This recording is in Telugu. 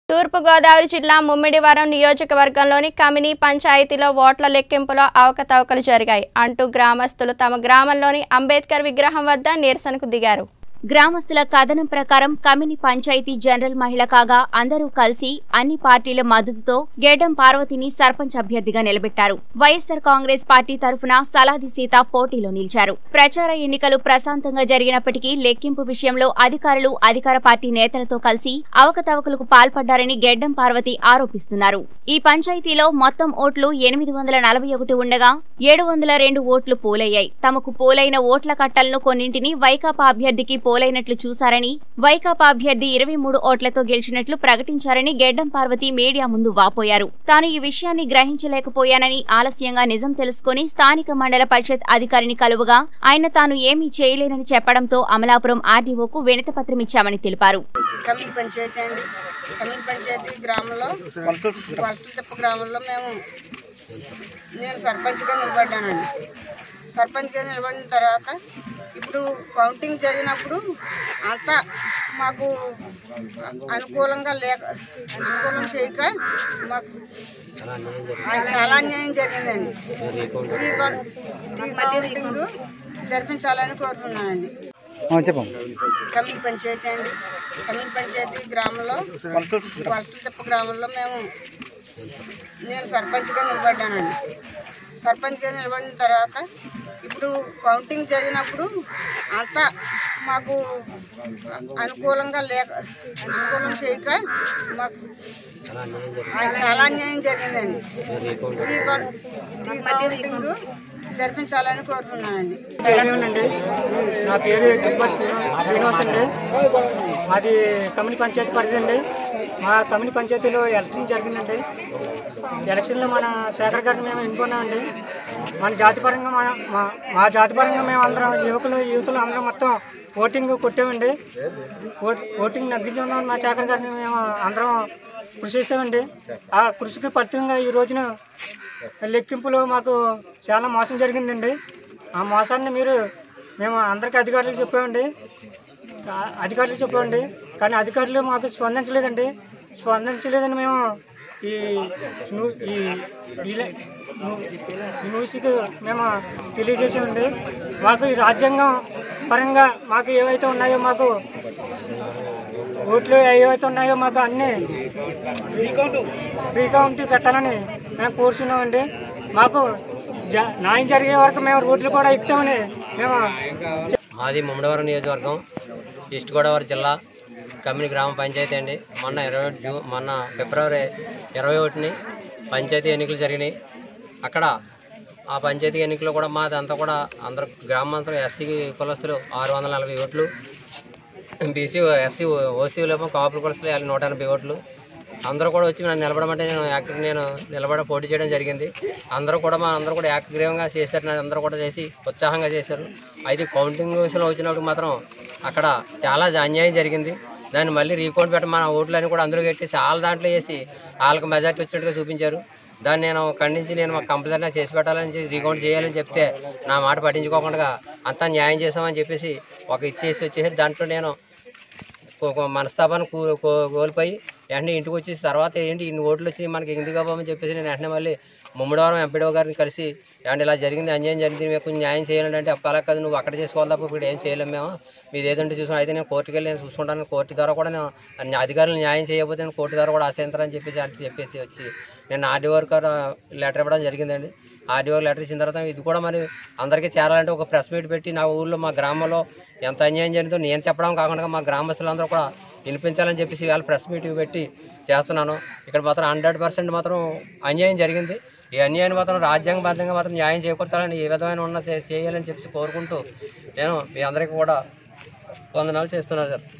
తూర్పుగోదావరి జిల్లా ముమ్మిడివరం నియోజకవర్గంలోని కమిని పంచాయతీలో ఓట్ల లెక్కింపులో అవకతవకలు జరిగాయి అంటూ గ్రామస్తులు తమ గ్రామంలోని అంబేద్కర్ విగ్రహం వద్ద నిరసనకు దిగారు గ్రామస్తుల కథనం ప్రకారం కమిని పంచాయతీ జనరల్ మహిళ కాగా అందరూ కలిసి అన్ని పార్టీల మద్దతుతో గేడం పార్వతిని సర్పంచ్ అభ్యర్థిగా నిలబెట్టారు వైఎస్సార్ కాంగ్రెస్ పార్టీ తరఫున సలాది సీత పోటీలో నిలిచారు ప్రచార ఎన్నికలు ప్రశాంతంగా జరిగినప్పటికీ లెక్కింపు విషయంలో అధికారులు అధికార పార్టీ నేతలతో కలిసి అవకతవకలకు పాల్పడ్డారని గెడ్డం పార్వతి ఆరోపిస్తున్నారు ఈ పంచాయతీలో మొత్తం ఓట్లు ఎనిమిది వందల నలభై ఒకటి ఉండగా ఏడు వందల రెండు ఓట్లు పోలయ్యాయి తమకు పోలైన ఓట్ల కట్టలను కొన్నింటిని వైకాపా అభ్యర్థికి పోలైనట్లు చూశారని వైకాపా అభ్యర్థి ఇరవై మూడు ఓట్లతో గెలిచినట్లు ప్రకటించారని గెడ్డం పార్వతి మీడియా ముందు వాపోయారు తాను ఈ విషయాన్ని గ్రహించలేకపోయానని ఆలస్యంగా నిజం తెలుసుకుని స్థానిక మండల పరిషత్ అధికారిని కలువగా ఆయన తాను ఏమీ చేయలేనని చెప్పడంతో అమలాపురం ఆర్డీఓకు వినతిపత్రం ఇచ్చామని తెలిపారు కమిటీ పంచాయతీ అండి కమిటీ పంచాయతీ గ్రామంలో వలసతిప్ప గ్రామంలో మేము నేను సర్పంచ్గా నిలబడ్డానండి సర్పంచ్గా నిలబడిన తర్వాత ఇప్పుడు కౌంటింగ్ జరిగినప్పుడు అంతా మాకు అనుకూలంగా లేక అనుకూలం చేయక మాకు చాలా అన్యాయం జరిగిందండి ఈ కౌం- ఈ కౌంటింగ్ జరిపించాలని కోరుతున్నానండి చెప్పండి కమిటీ పంచాయతీ అండి కమిటీ పంచాయతీ గ్రామంలో వలసతిప్ప గ్రామంలో మేము నేను సర్పంచ్గా నిలబడ్డానండి సర్పంచ్గా నిలబడిన తర్వాత ఇప్పుడు కౌంటింగ్ జరిగినప్పుడు అంతా మాకు అనుకూలంగా లేక అనుకూలం చేయక మాకు చాలా అన్యాయం జరిగిందండి ఈ కౌం- ఈ కౌంటింగ్ జరిపించాలని కోరుతున్నానండి అండి నా పేరు గిరిపతి శ్రీనివాస్ శ్రీనివాస్ అండి మాది కమిటీ పంచాయతీ పరిధి అండి మా కమిటీ పంచాయతీలో ఎలక్షన్ జరిగిందండి ఎలక్షన్లో మన శేఖర్ గారిని మేము ఎన్నుకున్నామండి మన జాతిపరంగా మన మా- మా జాతిపరంగా మేము అందరం యువకులు యువతులు అందరం మొత్తం ఓటింగ్ కొట్టామండి ఓట్ ఓటింగ్ నగ్గించుకున్నాం మా శేఖర్ గారిని మేము అందరం కృషి చేసామండి ఆ కృషికి ఫలితంగా ఈ రోజున లెక్కింపులో మాకు చాలా మోసం జరిగిందండి ఆ మోసాన్ని మీరు మేము అందరికీ అధికారులకు చెప్పామండి ఆ అధికారులకు చెప్పామండి కానీ అధికారులు మాకు స్పందించలేదండి స్పందించలేదని మేము ఈ న్యూ- ఈ ఈ- ఈ న్యూస్కి మేము తెలియజేసామండి మాకు ఈ రాజ్యాంగం పరంగా మాకు ఏవైతే ఉన్నాయో మాకు ఓట్లు ఏవైతే ఉన్నాయో మాకు అన్నీ ఫ్రీ కౌంట్ పెట్టాలని మేము కోరుచున్నామండి మాకు జ- న్యాయం జరిగే వరకు మేము రోడ్లు కూడా ఎక్కుతామని మేము మాది ముమ్మడివరం నియోజకవర్గం ఈస్ట్ గోదావరి జిల్లా కమ్మిని గ్రామ పంచాయతీ అండి మొన్న ఇరవై ఒకటి జూ మొన్న ఫిబ్రవరి ఇరవై ఒకటిని పంచాయతీ ఎన్నికలు జరిగినాయి అక్కడ ఆ పంచాయతీ ఎన్నికల్లో కూడా మాది అంతా కూడా అందరు గ్రామం అంతా ఎస్సీ కులస్తులు ఆరు వందల నలభై ఓట్లు బీసీ ఎస్సీ ఓసీలేమో కాపుల కులస్తులు వాళ్ళు నూట ఎనభై ఓట్లు అందరూ కూడా వచ్చి నన్ను నిలబడమంటే నేను యాక్టివ్ నేను నిలబడ పోటీ చేయడం జరిగింది అందరూ కూడా మా అందరూ కూడా ఏకగ్రీవంగా చేశారు నన్ను అందరూ కూడా చేసి ఉత్సాహంగా చేశారు అయితే కౌంటింగ్ విషయంలో వచ్చినప్పుడు మాత్రం అక్కడ చాలా అన్యాయం జరిగింది దాన్ని మళ్ళీ రీకౌంట్ పెట్ట మన ఓట్లని కూడా అందరూ కట్టేసి వాళ్ళ దాంట్లో వేసి వాళ్ళకి మెజార్టీ వచ్చినట్టుగా చూపించారు దాన్ని నేను ఖండించి నేను మాకు కంపల్సరీ చేసి పెట్టాలని చెప్పి రీకౌంట్ చేయాలని చెప్తే నా మాట పట్టించుకోకుండా అంతా న్యాయం చేసామని చెప్పేసి ఒక ఇచ్చేసి వచ్చేసి దాంట్లో నేను కో- కో- మనస్తాపాన్ని కూ- కో- కోల్పోయి వెంటనే ఇంటికి వచ్చేసి తర్వాత ఏంటి ఇన్ని ఓట్లు వచ్చి మనకి ఎందుకు అవ్వమని చెప్పేసి నేను వెంటనే మళ్ళీ ముమ్మడివారం ఎంపీడో గారిని కలిసి ఏమంటే ఇలా జరిగింది అన్యాయం జరిగింది మీకు కొంచెం న్యాయం చేయాలంటే అంటే అలా కాదు నువ్వు అక్కడ చేసుకోవాలి తప్ప ఇప్పుడు ఏం చేయలేము మేము మీది ఏదంటే చూసుకుని అయితే నేను కోర్టుకి వెళ్ళి నేను చూసుకుంటాను కోర్టు ద్వారా కూడా నేను అన్ని అధికారులు న్యాయం చేయకపోతే నేను కోర్టు ద్వారా కూడా ఆశయంతరని చెప్పేసి అంటే చెప్పేసి వచ్చి నేను ఆర్డీఓ గారు లెటర్ ఇవ్వడం జరిగిందండి ఆర్డీఓ లెటర్ ఇచ్చిన తర్వాత ఇది కూడా మరి అందరికీ చేరాలంటే ఒక ప్రెస్ మీట్ పెట్టి నా ఊళ్ళో మా గ్రామంలో ఎంత అన్యాయం జరిగిందో నేను చెప్పడం కాకుండా మా గ్రామస్తులందరూ కూడా వినిపించాలని చెప్పేసి ఇవాళ ప్రెస్ మీటింగ్ పెట్టి చేస్తున్నాను ఇక్కడ మాత్రం హండ్రెడ్ పర్సెంట్ మాత్రం అన్యాయం జరిగింది ఈ అన్యాయాన్ని మాత్రం రాజ్యాంగబద్ధంగా మాత్రం న్యాయం చేకూర్చాలని ఏ విధమైన ఉన్న చే- చేయాలని చెప్పేసి కోరుకుంటూ నేను మీ అందరికీ కూడా వందనాలు చేస్తున్నాను సార్